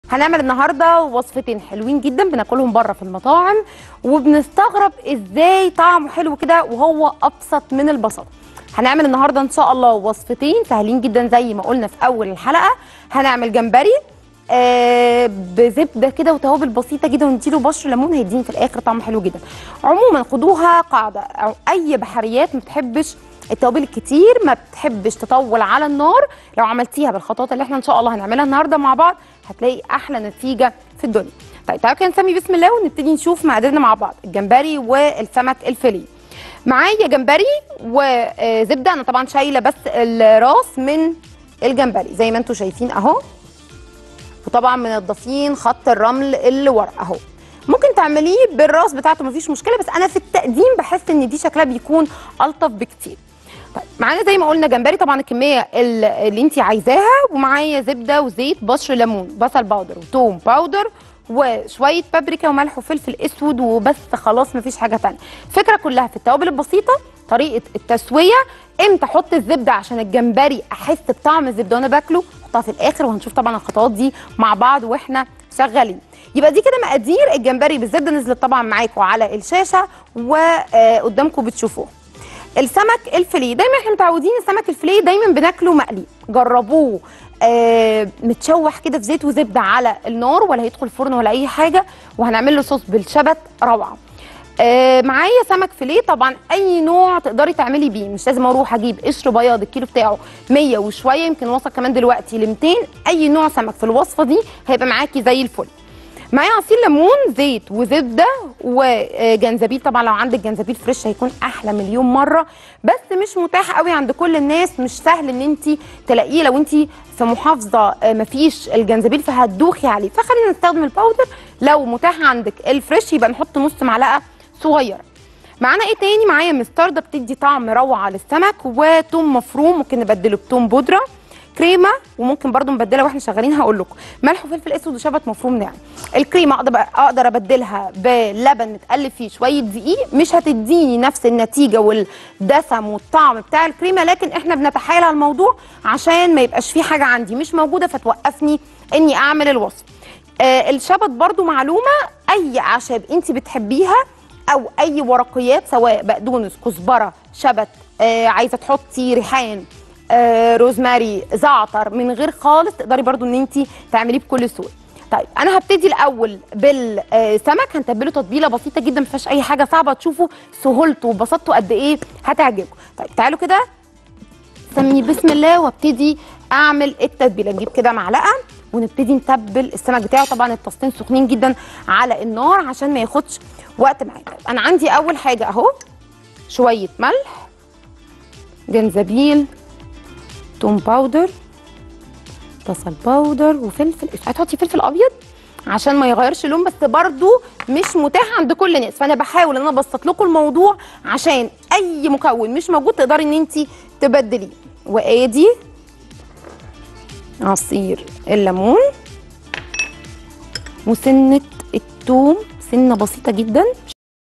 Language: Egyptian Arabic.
هنعمل النهارده وصفتين حلوين جدا بناكلهم بره في المطاعم وبنستغرب ازاي طعمه حلو كده وهو ابسط من البساطه هنعمل النهارده ان شاء الله وصفتين سهلين جدا زي ما قلنا في اول الحلقه هنعمل جمبري آه بزبده كده وتوابل بسيطه جدا ونديله بشر ليمون هيديني في الاخر طعم حلو جدا عموما خدوها قاعده او اي بحريات ما بتحبش التوابل الكتير ما بتحبش تطول على النار لو عملتيها بالخطوات اللي احنا ان شاء الله هنعملها النهارده مع بعض هتلاقي احلى نتيجه في الدنيا طيب تعالوا كده نسمي بسم الله ونبتدي نشوف مقاديرنا مع بعض الجمبري والسمك الفيليه معايا جمبري وزبده انا طبعا شايله بس الراس من الجمبري زي ما انتم شايفين اهو وطبعا منضفين خط الرمل اللي ورا اهو ممكن تعمليه بالراس بتاعته مفيش مشكله بس انا في التقديم بحس ان دي شكلها بيكون الطف بكتير طيب معانا زي ما قلنا جمبري طبعا الكميه اللي انت عايزاها ومعايا زبده وزيت بشر ليمون بصل باودر وتوم باودر وشويه بابريكا وملح وفلفل اسود وبس خلاص مفيش حاجه ثانيه الفكره كلها في التوابل البسيطه طريقه التسويه امتى احط الزبده عشان الجمبري احس بطعم الزبده وانا باكله احطها في الاخر وهنشوف طبعا الخطوات دي مع بعض واحنا شغالين يبقى دي كده مقادير الجمبري بالزبده نزلت طبعا معاكم على الشاشه وقدامكم بتشوفوه السمك الفيليه دايما احنا متعودين السمك الفيليه دايما بناكله مقلي جربوه آه متشوح كده في زيت وزبده على النار ولا هيدخل فرن ولا اي حاجه وهنعمل له صوص بالشبت روعه آه معايا سمك فيليه طبعا اي نوع تقدري تعملي بيه مش لازم اروح اجيب قشر بياض الكيلو بتاعه 100 وشويه يمكن وصل كمان دلوقتي ل 200 اي نوع سمك في الوصفه دي هيبقى معاكي زي الفل معايا عصير ليمون زيت وزبده وجنزبيل طبعا لو عندك جنزبيل فريش هيكون احلى مليون مره بس مش متاح قوي عند كل الناس مش سهل ان انت تلاقيه لو انت في محافظه مفيش الجنزبيل فهتدوخي عليه فخلينا نستخدم الباودر لو متاح عندك الفريش يبقى نحط نص معلقه صغيره معانا ايه تاني معايا مستردة بتدي طعم روعه للسمك وتوم مفروم ممكن نبدله بتوم بودره كريمه وممكن برضو نبدلها واحنا شغالين هقول لكم ملح وفلفل اسود وشبت مفروم ناعم الكريمه اقدر اقدر ابدلها بلبن متقلب فيه شويه دقيق مش هتديني نفس النتيجه والدسم والطعم بتاع الكريمه لكن احنا بنتحايل على الموضوع عشان ما يبقاش فيه حاجه عندي مش موجوده فتوقفني اني اعمل الوصف آه الشبت برضو معلومه اي اعشاب انت بتحبيها او اي ورقيات سواء بقدونس كزبره شبت آه عايزه تحطي ريحان آه روزماري زعتر من غير خالص تقدري برضو ان انت تعمليه بكل سهوله طيب انا هبتدي الاول بالسمك هنتبله تتبيله بسيطه جدا ما فيهاش اي حاجه صعبه تشوفوا سهولته وبساطته قد ايه هتعجبكم طيب تعالوا كده سمي بسم الله وابتدي اعمل التتبيله نجيب كده معلقه ونبتدي نتبل السمك بتاعه طبعا الطاستين سخنين جدا على النار عشان ما ياخدش وقت معايا طيب انا عندي اول حاجه اهو شويه ملح جنزبيل توم باودر بصل باودر وفلفل اسود هتحطي فلفل ابيض عشان ما يغيرش لون بس برضو مش متاح عند كل الناس فانا بحاول ان انا ابسط لكم الموضوع عشان اي مكون مش موجود تقدري ان انت تبدليه وادي عصير الليمون وسنه الثوم سنه بسيطه جدا